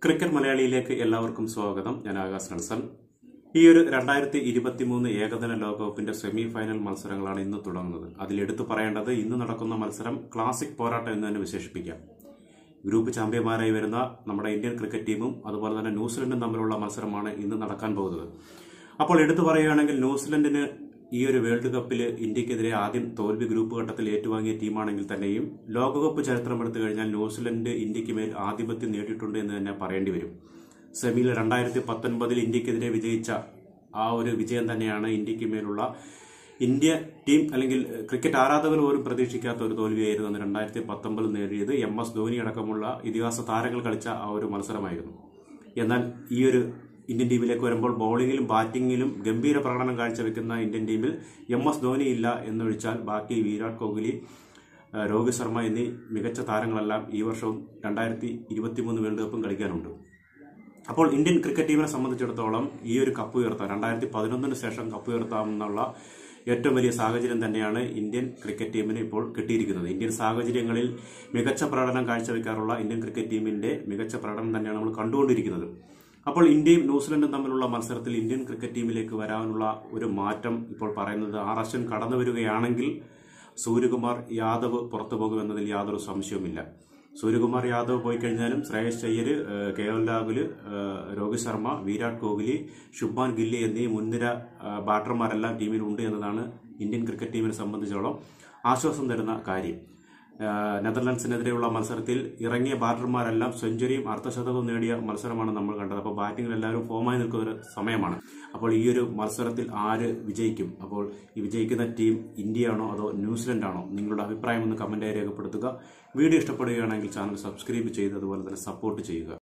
cricket മലയാളിയിലേക്ക് എല്ലാവർക്കും സ്വാഗതം ഞാൻ ആകാശ് നെൽസൺ ഈ ഒരു രണ്ടായിരത്തി ഇരുപത്തി മൂന്ന് ഏകദിന ലോകകപ്പിന്റെ സെമി ഫൈനൽ മത്സരങ്ങളാണ് ഇന്ന് തുടങ്ങുന്നത് അതിൽ എടുത്തു പറയേണ്ടത് ഇന്ന് നടക്കുന്ന മത്സരം ക്ലാസിക് പോരാട്ടം എന്ന് തന്നെ വിശേഷിപ്പിക്കാം ഗ്രൂപ്പ് ചാമ്പ്യന്മാരായി വരുന്ന നമ്മുടെ ഇന്ത്യൻ ക്രിക്കറ്റ് ടീമും അതുപോലെ തന്നെ ന്യൂസിലൻഡും തമ്മിലുള്ള മത്സരമാണ് ഇന്ന് നടക്കാൻ പോകുന്നത് അപ്പോൾ എടുത്തു പറയുകയാണെങ്കിൽ ന്യൂസിലൻഡിന് ഈ ഒരു വേൾഡ് കപ്പിൽ ഇന്ത്യക്കെതിരെ ആദ്യം തോൽവി ഗ്രൂപ്പ് ഘട്ടത്തിൽ ഏറ്റുവാങ്ങിയ ടീമാണെങ്കിൽ തന്നെയും ലോകകപ്പ് ചരിത്രം എടുത്തു കഴിഞ്ഞാൽ ന്യൂസിലൻഡ് ഇന്ത്യക്ക് മേൽ ആധിപത്യം നേടിയിട്ടുണ്ട് എന്ന് തന്നെ പറയേണ്ടി വരും സെമിയിൽ രണ്ടായിരത്തി പത്തൊൻപതിൽ ഇന്ത്യക്കെതിരെ വിജയിച്ച ആ ഒരു വിജയം തന്നെയാണ് ഇന്ത്യക്ക് മേലുള്ള ഇന്ത്യ ടീം അല്ലെങ്കിൽ ക്രിക്കറ്റ് ആരാധകർ പോലും പ്രതീക്ഷിക്കാത്ത ഒരു തോൽവിയായിരുന്നു അന്ന് രണ്ടായിരത്തി പത്തൊമ്പതിൽ നേടിയത് എം എസ് ധോനി അടക്കമുള്ള ഇതിഹാസ താരങ്ങൾ കളിച്ച ആ ഒരു മത്സരമായിരുന്നു എന്നാൽ ഈ ഒരു ഇന്ത്യൻ ടീമിലേക്ക് വരുമ്പോൾ ബൌളിംഗിലും ബാറ്റിംഗിലും ഗംഭീര പ്രകടനം കാഴ്ചവെക്കുന്ന ഇന്ത്യൻ ടീമിൽ എം എസ് ധോനി ഇല്ല എന്നൊഴിച്ചാൽ ബാക്കി വിരാട് കോഹ്ലി ആ, രോഹിത് ശർമ്മ എന്നീ മികച്ച താരങ്ങളെല്ലാം ഈ വർഷവും രണ്ടായിരത്തി ഇരുപത്തിമൂന്ന് വേൾഡ് കപ്പും കളിക്കാനുണ്ട് അപ്പോൾ ഇന്ത്യൻ ക്രിക്കറ്റ് ടീമിനെ സംബന്ധിച്ചിടത്തോളം ഈ ഒരു കപ്പ് ഉയർത്താൻ രണ്ടായിരത്തി പതിനൊന്നിന് ശേഷം കപ്പ് ഉയർത്താമെന്നുള്ള ഏറ്റവും വലിയ സാഹചര്യം തന്നെയാണ് ഇന്ത്യൻ ക്രിക്കറ്റ് ടീമിന് ഇപ്പോൾ കിട്ടിയിരിക്കുന്നത് ഇന്ത്യൻ സാഹചര്യങ്ങളിൽ മികച്ച പ്രകടനം കാഴ്ചവെക്കാറുള്ള ഇന്ത്യൻ ക്രിക്കറ്റ് ടീമിന്റെ മികച്ച പ്രകടനം തന്നെയാണ് നമ്മൾ കണ്ടുകൊണ്ടിരിക്കുന്നത് അപ്പോൾ ഇന്ത്യയും ന്യൂസിലൻഡും തമ്മിലുള്ള മത്സരത്തിൽ ഇന്ത്യൻ ക്രിക്കറ്റ് ടീമിലേക്ക് വരാനുള്ള ഒരു മാറ്റം ഇപ്പോൾ പറയുന്നത് ആർ അശ്വിൻ കടന്നു വരികയാണെങ്കിൽ സൂര്യകുമാർ യാദവ് പുറത്തു പോകുമെന്നതിൽ യാതൊരു സംശയവുമില്ല സൂര്യകുമാർ യാദവ് പോയി കഴിഞ്ഞാലും ശ്രേയസ് അയ്യര് ഏഹ്, കെ എൽ രാഹുല് ഏഹ്, രോഹിത് ശർമ്മ വിരാട് കോഹ്ലി ശുഭ്മാൻ ഗില്ലി എന്നീ മുൻനിര ഏഹ്, ബാറ്റർമാരെല്ലാം ടീമിലുണ്ട് എന്നതാണ് ഇന്ത്യൻ ക്രിക്കറ്റ് ടീമിനെ സംബന്ധിച്ചോളം ആശ്വാസം തരുന്ന കാര്യം ഏഹ്, നെതർലൻഡ്സിനെതിരെയുള്ള മത്സരത്തിൽ ഇറങ്ങിയ ബാറ്റർമാരെല്ലാം സെഞ്ചുറിയും അർദ്ധശതകവും നേടിയ മത്സരമാണ് നമ്മൾ കണ്ടത് അപ്പോൾ ബാറ്റിംഗിൽ എല്ലാവരും ഫോമായി നിൽക്കുന്ന ഒരു സമയമാണ് അപ്പോൾ ഈ ഒരു മത്സരത്തിൽ ആര് വിജയിക്കും അപ്പോൾ ഈ വിജയിക്കുന്ന ടീം ഇന്ത്യയാണോ അതോ ന്യൂസിലൻഡ് ആണോ നിങ്ങളുടെ അഭിപ്രായം ഒന്ന് കമന്റായി രേഖപ്പെടുത്തുക വീഡിയോ ഇഷ്ടപ്പെടുകയാണെങ്കിൽ ചാനൽ സബ്സ്ക്രൈബ് ചെയ്ത് അതുപോലെ തന്നെ സപ്പോർട്ട് ചെയ്യുക